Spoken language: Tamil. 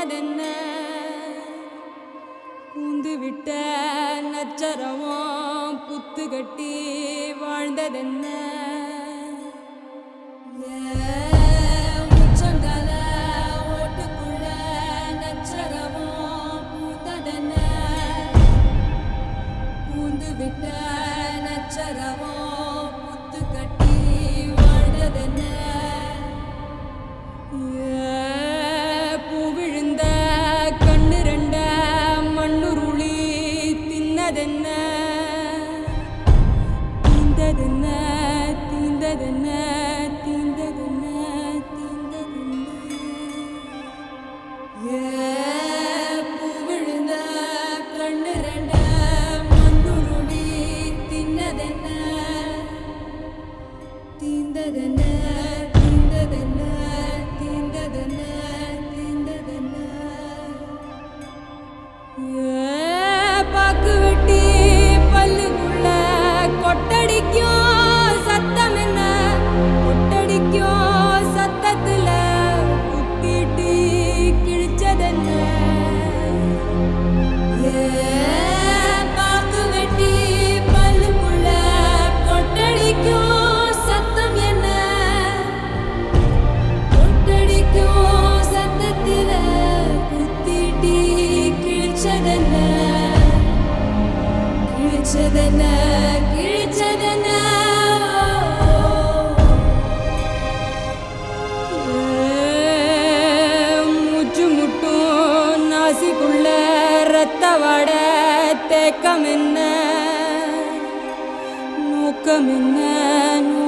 பூந்ததென்ன பூந்து விட்ட நச்சரமோ புத்து கட்டி வாழ்ந்ததென்ன ஏன் உச்சந்தால ஓட்டுக்குள்ள நச்சரமோ பூத்ததென்ன பூந்து விட்ட நச்சரவோ புத்து கட்டி வாழ்ந்ததென்ன ஏ, பூ விழுந்த கண்ணு ரெண்ட மண்ணுருளி தின்னதென்ன தீந்ததென்ன தீந்ததென்ன தீந்ததென்ன தீந்ததென்ன பூவிழுந்த கண்ணு ரெண்ட மண்ணுருடி தின்னதென்ன தீந்ததென்ன தீந்ததென்ன தீந்ததென்ன தீந்ததென்ன பாக்கு வெட்டி பல்லுக்குள்ள கொட்டடிக்கும் சத்தம் என்ன கொட்டடிக்கும் சத்தத்துல குத்திட்டு கிழிச்சதென்ன பாக்கு வெட்டி பல்லுக்குள்ள கொட்டடிக்கும் சத்தம் என்ன கொட்டடிக்கும் சத்தத்தில குத்திட்டி கிழிச்சதென்ன கிழிச்சதென்ன கிழிச்சதென்ன மூச்சு முட்டும் நாசிக்குள்ள ரத்த வட தேக்கம் என்ன நோக்கம் என்ன